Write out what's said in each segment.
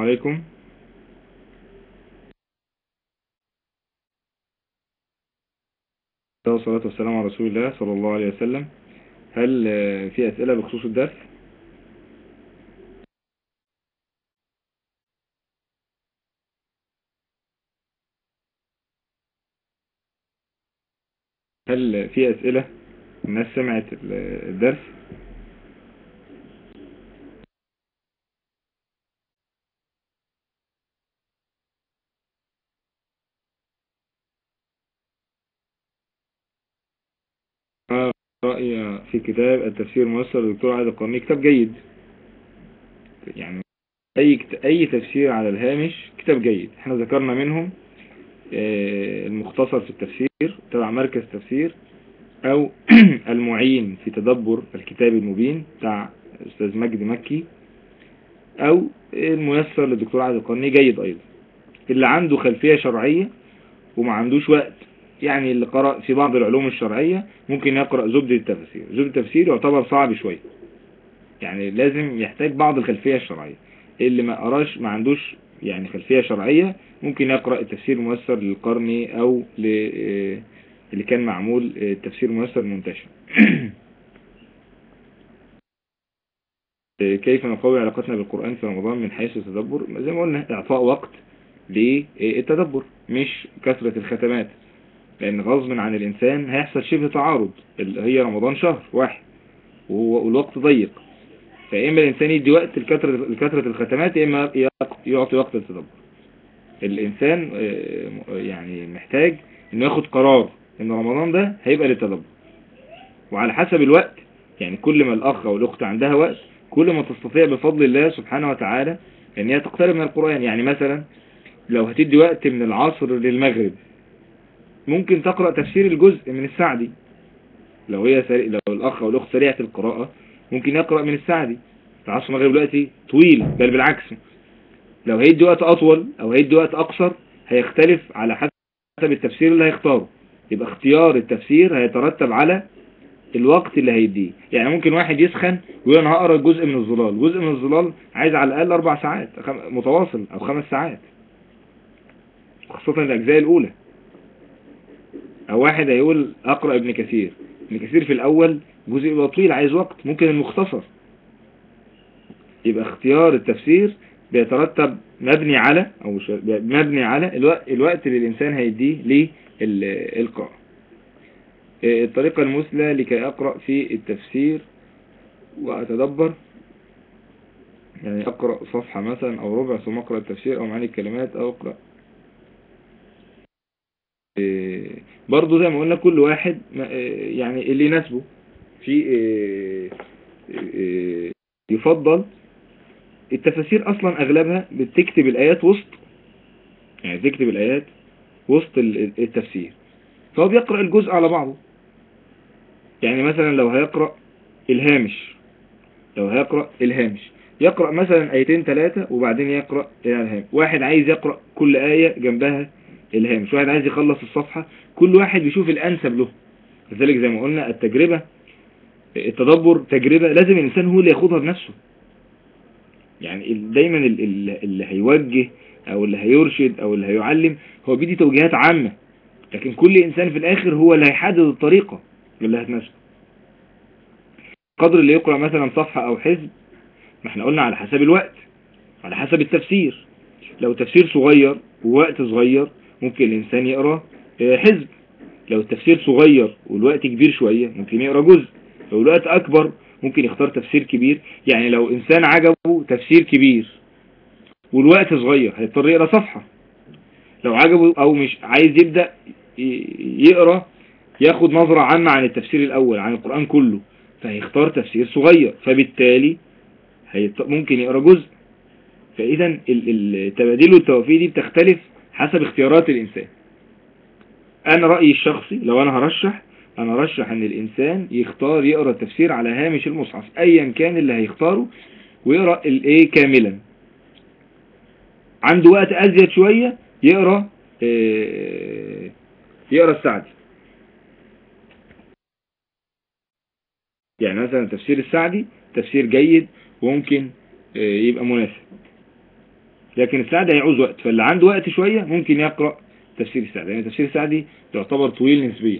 عليكم والصلاة والسلام على رسول الله صلى الله عليه وسلم هل آه، في أسئلة بخصوص الدرس هل في أسئلة الناس سمعت ال- الدرس آه، رأي في كتاب التفسير الميسر للدكتور عادل القرني كتاب جيد يعني أي كت- أي تفسير على الهامش كتاب جيد احنا ذكرنا منهم آه، المختصر في التفسير تبع مركز تفسير أو المعين في تدبر الكتاب المبين بتاع أستاذ مجدي مكي أو الميسر للدكتور عادل القرني جيد أيضا اللي عنده خلفية شرعية وما عندوش وقت يعني اللي قرأ في بعض العلوم الشرعية ممكن يقرأ زبدة التفسير زبدة التفسير يعتبر صعب شوية يعني لازم يحتاج بعض الخلفية الشرعية اللي ما قراش ما عندوش يعني خلفية شرعية ممكن يقرأ التفسير الميسر للقرني أو ل آه، اللي كان معمول آه، التفسير الميسر المنتشر آه، كيف نقوي علاقتنا بالقرآن في رمضان من حيث التدبر زي ما قلنا إعطاء وقت للتدبر مش كثرة الختمات لأن غصب عن الإنسان هيحصل شبه تعارض اللي هي رمضان شهر واحد وهو والوقت ضيق فإما الإنسان يدي وقت لكثرة لكثرة الختمات إما يعطي وقت للتدبر الإنسان آه، يعني محتاج إنه ياخد قرار إن رمضان ده هيبقى للتدبر وعلى حسب الوقت يعني كل ما الأخ أو الأخت عندها وقت كل ما تستطيع بفضل الله سبحانه وتعالى إن هي تقترب من القرآن يعني مثلا لو هتدي وقت من العصر للمغرب ممكن تقرأ تفسير الجزء من السعدي لو هي سري... لو الأخ أو الأخت سريعة القراءة ممكن يقرأ من السعدي العصر المغرب دلوقتي طويل بل بالعكس لو هيدي وقت أطول أو هيدي وقت أقصر هيختلف على حسب التفسير اللي هيختاره يبقى اختيار التفسير هيترتب على الوقت اللي هيديه يعني ممكن واحد يسخن ويقول انا هقرا جزء من الظلال جزء من الظلال عايز على الاقل اربع ساعات خم- متواصل او خمس ساعات خاصة الاجزاء الاولى او واحد هيقول اقرا ابن كثير ابن كثير في الاول جزء يبقى طويل عايز وقت ممكن المختصر يبقى اختيار التفسير بيترتب مبني على او مش مبني على الوقت, الوقت اللي الانسان هيديه للقاء الطريقة المثلى لكي اقرأ في التفسير واتدبر يعني اقرأ صفحة مثلا او ربع ثم اقرأ التفسير او معاني الكلمات او اقرأ إيه، برضو زي ما قلنا كل واحد ما- إيه، يعني اللي يناسبه في إيه، إيه، يفضل التفاسير اصلا اغلبها بتكتب الايات وسط يعني تكتب الايات وسط ال- التفسير فهو بيقرأ الجزء على بعضه يعني مثلا لو هيقرأ الهامش لو هيقرأ الهامش يقرأ مثلا ايتين ثلاثة وبعدين يقرأ الهامش واحد عايز يقرأ كل آية جنبها الهامش واحد عايز يخلص الصفحة كل واحد بيشوف الأنسب له لذلك زي ما قلنا التجربة التدبر تجربة لازم الإنسان هو اللي ياخدها بنفسه يعني ال- دايما ال- ال- اللي هيوجه أو اللي هيرشد أو اللي هيعلم هو بيدي توجيهات عامة لكن كل إنسان في الآخر هو اللي هيحدد الطريقة اللي هتناسبه قدر اللي يقرأ مثلا صفحة أو حزب ما احنا قلنا على حسب الوقت على حسب التفسير لو تفسير صغير ووقت صغير ممكن الإنسان يقرأ آه، حزب لو التفسير صغير والوقت كبير شوية ممكن يقرأ جزء لو الوقت أكبر ممكن يختار تفسير كبير يعني لو إنسان عجبه تفسير كبير والوقت صغير هيضطر يقرأ صفحة لو عجبه أو مش عايز يبدأ ي- يقرأ ياخد نظرة عامة عن التفسير الأول عن القرآن كله فهيختار تفسير صغير فبالتالي هيط... ممكن يقرأ جزء فإذا ال- التباديل والتوفيق دي بتختلف حسب اختيارات الإنسان أنا رأيي الشخصي لو أنا هرشح أنا رشح أن الإنسان يختار يقرأ التفسير على هامش المصحف أيا كان اللي هيختاره ويقرأ الإيه كاملا عنده وقت أزيد شوية يقرأ آه، يقرأ السعدي يعني مثلا تفسير السعدي تفسير جيد وممكن آه، يبقى مناسب لكن السعدي هيعوز وقت فاللي عنده وقت شوية ممكن يقرأ تفسير السعدي لأن يعني تفسير السعدي يعتبر طويل نسبيا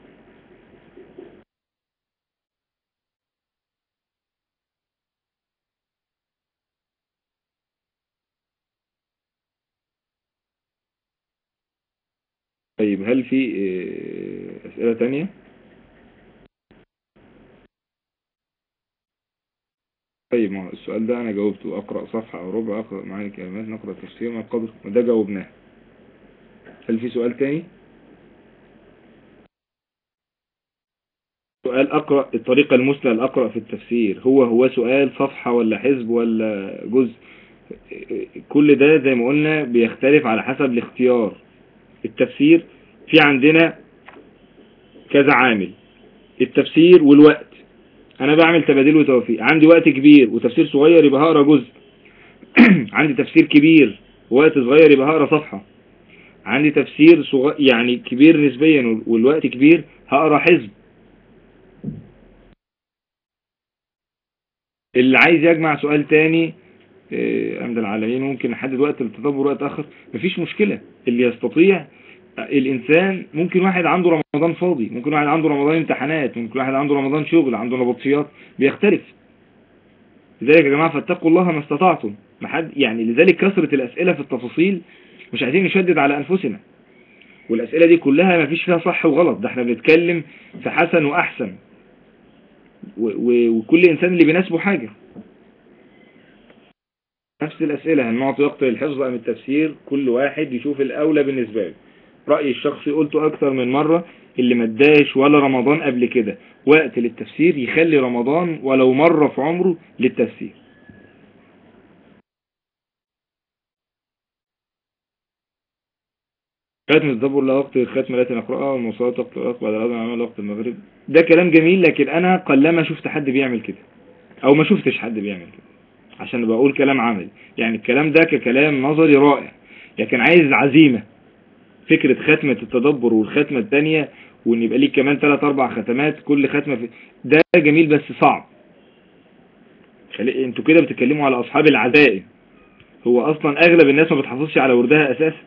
طيب هل في آه، أسئلة تانية طيب ما السؤال ده أنا جاوبته أقرأ صفحة أو ربع أقرأ معاني كلمات نقرأ تفسير ما القدر وده جاوبناه هل في سؤال تاني سؤال أقرأ الطريقة المثلى لأقرأ في التفسير هو هو سؤال صفحة ولا حزب ولا جزء كل ده زي ما قلنا بيختلف على حسب الاختيار التفسير في عندنا كذا عامل التفسير والوقت انا بعمل تبادل وتوفيق عندي وقت كبير وتفسير صغير يبقى هقرا جزء عندي تفسير كبير ووقت صغير يبقى هقرا صفحة عندي تفسير صغير يعني كبير نسبيا والوقت كبير هقرا حزب اللي عايز يجمع سؤال تاني آه، أمد العالمين ممكن نحدد وقت التدبر وقت آخر مفيش مشكلة اللي يستطيع الإنسان ممكن واحد عنده رمضان فاضي ممكن واحد عنده رمضان امتحانات ممكن واحد عنده رمضان شغل عنده نبطيات بيختلف لذلك يا جماعة فاتقوا الله ما استطعتم محد يعني لذلك كثرة الأسئلة في التفاصيل مش عايزين نشدد على أنفسنا والأسئلة دي كلها ما فيش فيها صح وغلط ده احنا بنتكلم في حسن وأحسن وكل إنسان اللي بيناسبه حاجة نفس الأسئلة هل نعطي وقت للحفظ أم التفسير كل واحد يشوف الأولى بالنسبة له رأيي الشخصي قلته أكثر من مرة اللي ما اداش ولا رمضان قبل كده وقت للتفسير يخلي رمضان ولو مرة في عمره للتفسير ختم الزبور لا وقت الختم لا نقرأها والمصالات وقت الوقت بعد الأذن عمل وقت المغرب ده كلام جميل لكن أنا قلما شفت حد بيعمل كده أو ما شفتش حد بيعمل كده عشان بقول كلام عملي يعني الكلام ده ككلام نظري رائع لكن عايز عزيمة فكرة ختمة التدبر والختمة الثانية وان يبقى ليك كمان ثلاث اربع ختمات كل ختمة في ده جميل بس صعب انتوا كده بتتكلموا على اصحاب العزائم هو اصلا اغلب الناس ما بتحافظش على وردها اساسا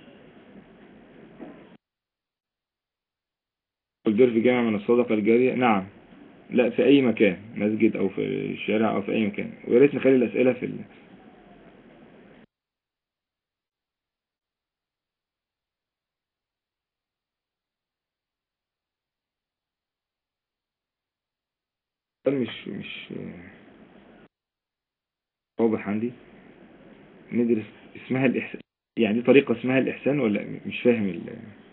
الدور في جامع من الصدقة الجارية نعم لا في اي مكان مسجد او في الشارع او في اي مكان ويا ريت نخلي الاسئلة في مش مش واضح عندي ندرس اسمها الإحسان يعني دي طريقة اسمها الإحسان ولا مش فاهم ال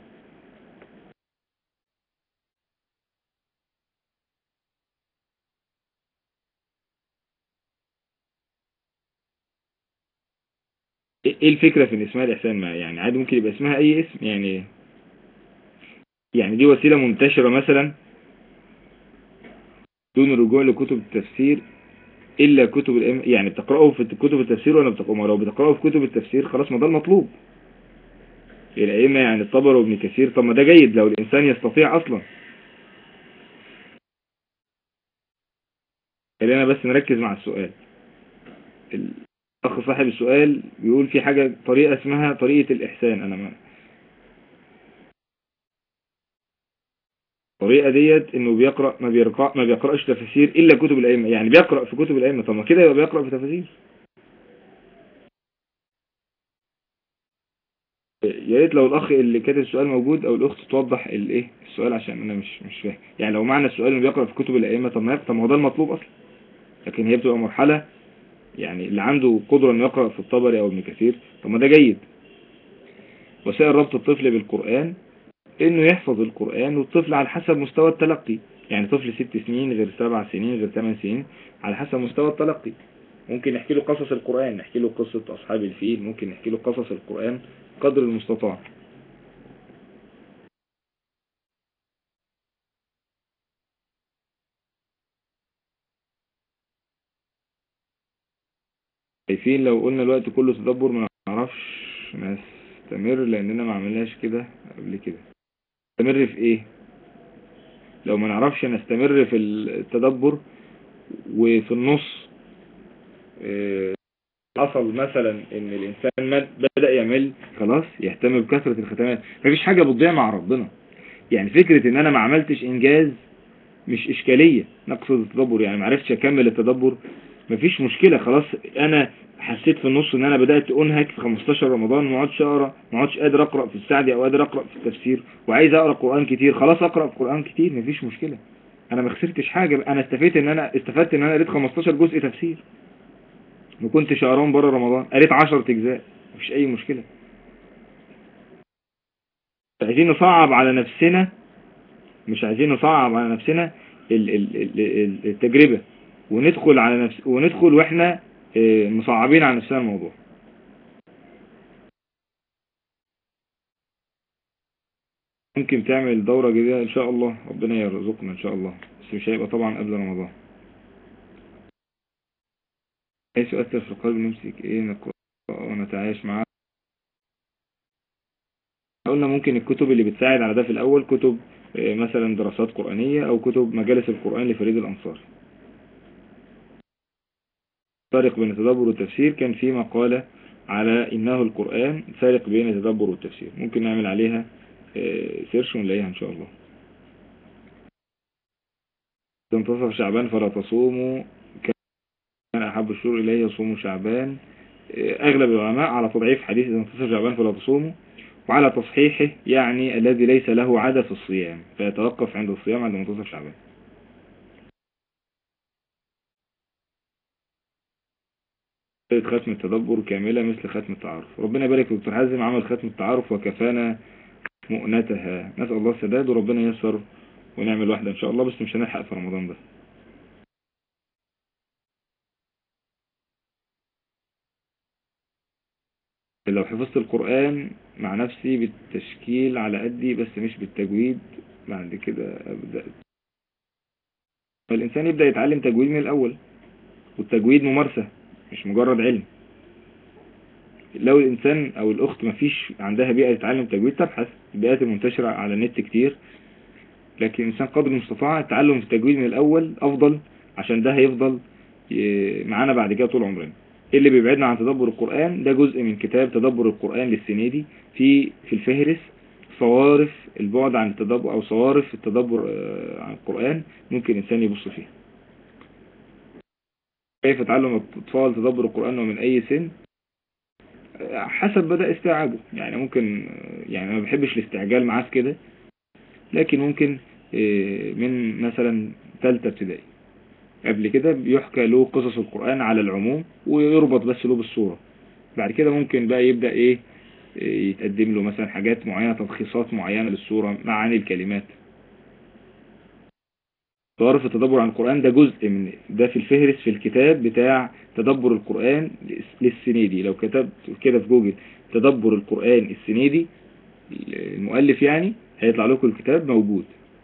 ايه الفكرة في ان اسمها الإحسان ما يعني عادي ممكن يبقى اسمها اي اسم يعني يعني دي وسيلة منتشرة مثلا دون الرجوع لكتب التفسير إلا كتب الأم يعني بتقرأه في كتب التفسير ولا بتقرأه لو بتقرأه في كتب التفسير خلاص ما ده المطلوب الأئمة يعني الطبر وابن كثير طب ما ده جيد لو الإنسان يستطيع أصلا خلينا بس نركز مع السؤال الأخ صاحب السؤال بيقول في حاجة طريقة اسمها طريقة الإحسان أنا ما الطريقة ديت انه بيقرأ ما بيقرأ ما بيقرأش تفاسير الا كتب الائمة يعني بيقرأ في كتب الائمة طب ما كده يبقى بيقرأ في تفاسير يا ريت لو الاخ اللي كاتب السؤال موجود او الاخت توضح الايه السؤال عشان انا مش مش فاهم يعني لو معنى السؤال انه بيقرأ في كتب الائمة طب ما طب ما هو ده المطلوب اصلا لكن هي بتبقى مرحلة يعني اللي عنده قدرة انه يقرأ في الطبري او ابن كثير طب ما ده جيد وسائل ربط الطفل بالقرآن انه يحفظ القرآن والطفل على حسب مستوى التلقي يعني طفل ست سنين غير سبع سنين غير ثمان سنين على حسب مستوى التلقي ممكن نحكي له قصص القرآن نحكي له قصة أصحاب الفيل ممكن نحكي له قصص القرآن قدر المستطاع شايفين لو قلنا الوقت كله تدبر ما نعرفش نستمر لأننا ما عملناش كده قبل كده نستمر في ايه لو ما نعرفش نستمر في التدبر وفي النص آه، حصل مثلا ان الانسان بدأ يعمل خلاص يهتم بكثرة الختمات مفيش حاجة بتضيع مع ربنا يعني فكرة ان انا ما عملتش انجاز مش اشكالية نقصد التدبر يعني ما عرفتش اكمل التدبر مفيش مشكلة خلاص انا حسيت في النص ان انا بدأت انهك في 15 رمضان ما عادش اقرا ما عادش قادر اقرا في السعدي او قادر اقرا في التفسير وعايز اقرا قران كتير خلاص اقرا في قران كتير مفيش مشكلة انا ما خسرتش حاجة انا استفدت ان انا استفدت ان انا قريت 15 جزء تفسير ما كنتش اقراهم بره رمضان قريت 10 اجزاء مفيش اي مشكلة عايزين نصعب على نفسنا مش عايزين نصعب على نفسنا التجربة وندخل على نفس وندخل واحنا آه، مصعبين على نفسنا الموضوع ممكن تعمل دورة جديدة ان شاء الله ربنا يرزقنا ان شاء الله بس مش هيبقى طبعا قبل رمضان حيث يؤثر في القلب نمسك ايه نقرأ ونتعايش معاه قلنا ممكن الكتب اللي بتساعد على ده في الاول كتب آه، مثلا دراسات قرآنية او كتب مجالس القرآن لفريد الانصار فارق بين التدبر والتفسير كان في مقالة على إنه القرآن فارق بين التدبر والتفسير ممكن نعمل عليها سيرش آه، ونلاقيها إن شاء الله تنتصف شعبان فلا تصوموا كان أحب الشهور إليه يصوموا شعبان آه، أغلب العلماء على تضعيف حديث تنتصف شعبان فلا تصوموا وعلى تصحيحه يعني الذي ليس له عادة في الصيام فيتوقف عند الصيام عند منتصف شعبان ختم التدبر كاملة مثل ختم التعارف ربنا يبارك في دكتور حازم عمل ختم التعارف وكفانا مؤنتها نسأل الله السداد وربنا يسر ونعمل واحدة ان شاء الله بس مش هنلحق في رمضان ده لو حفظت القرآن مع نفسي بالتشكيل على قدي بس مش بالتجويد بعد كده أبدأ فالإنسان يبدأ يتعلم تجويد من الأول والتجويد ممارسة مش مجرد علم لو الإنسان أو الأخت ما فيش عندها بيئة تتعلم تجويد تبحث البيئات المنتشرة على النت كتير لكن الإنسان قدر المستطاع التعلم في التجويد من الأول أفضل عشان ده هيفضل معانا بعد كده طول عمرنا اللي بيبعدنا عن تدبر القرآن ده جزء من كتاب تدبر القرآن للسنيدي في في الفهرس صوارف البعد عن التدبر أو صوارف التدبر آه، عن القرآن ممكن الإنسان يبص فيها كيف تعلم الأطفال تدبر القرآن ومن أي سن حسب بدأ استيعابه يعني ممكن يعني ما بحبش الاستعجال معاه كده لكن ممكن آه، من مثلا ثالثه ابتدائي قبل كده بيحكى له قصص القرآن على العموم ويربط بس له بالصورة بعد كده ممكن بقى يبدأ ايه آه، يتقدم له مثلا حاجات معينة تلخيصات معينة للصورة معاني الكلمات تعرف التدبر عن القرآن ده جزء من ده في الفهرس في الكتاب بتاع تدبر القرآن للسنيدي لو كتبت كده في جوجل تدبر القرآن السنيدي المؤلف يعني هيطلع لكم الكتاب موجود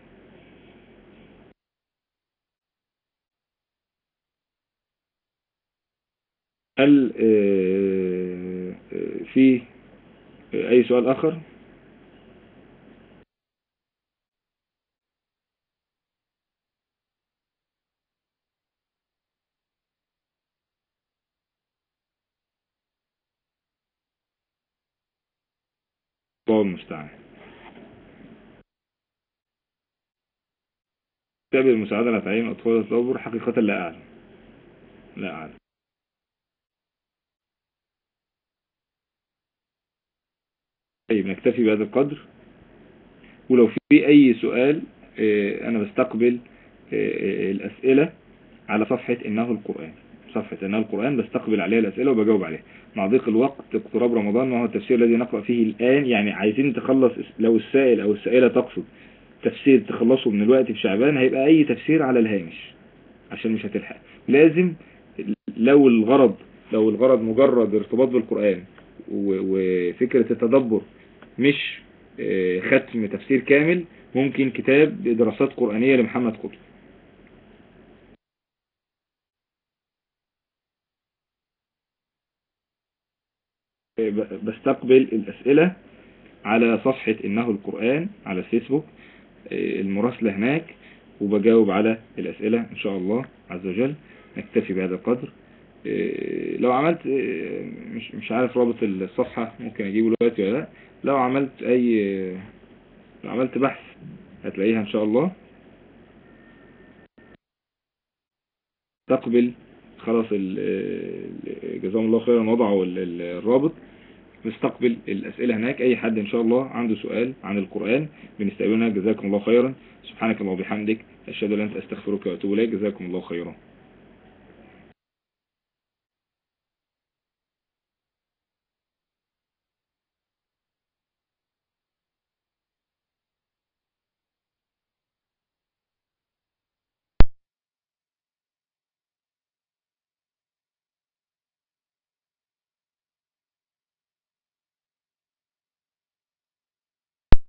هل آه، آه، في أي سؤال آخر؟ الله المستعان كتاب المساعدة على تعليم أطفال التدبر حقيقة لا أعلم لا أعلم طيب نكتفي بهذا القدر ولو في أي سؤال آه، أنا بستقبل آه، الأسئلة على صفحة إنه القرآن صفحة إنه القرآن بستقبل عليها الأسئلة وبجاوب عليها مع ضيق الوقت اقتراب رمضان وهو التفسير الذي نقرأ فيه الآن يعني عايزين تخلص لو السائل أو السائلة تقصد تفسير تخلصه من الوقت في شعبان هيبقى أي تفسير على الهامش عشان مش هتلحق لازم لو الغرض لو الغرض مجرد ارتباط بالقرآن وفكرة التدبر مش آه، ختم تفسير كامل ممكن كتاب دراسات قرآنية لمحمد قطب بستقبل الأسئلة على صفحة إنه القرآن على الفيسبوك آه، المراسلة هناك وبجاوب على الأسئلة إن شاء الله عز وجل نكتفي بهذا القدر إيه، لو عملت إيه، مش مش عارف رابط الصفحة ممكن اجيبه دلوقتي ولا لا لو عملت اي لو عملت بحث هتلاقيها ان شاء الله تقبل خلاص ال- ال- جزاهم الله خيرا وضعوا ال- ال- الرابط نستقبل الأسئلة هناك أي حد إن شاء الله عنده سؤال عن القرآن بنستقبلنا جزاكم الله خيرا سبحانك اللهم وبحمدك أشهد أن لا إله إلا أنت أستغفرك وأتوب إليك جزاكم الله خيرا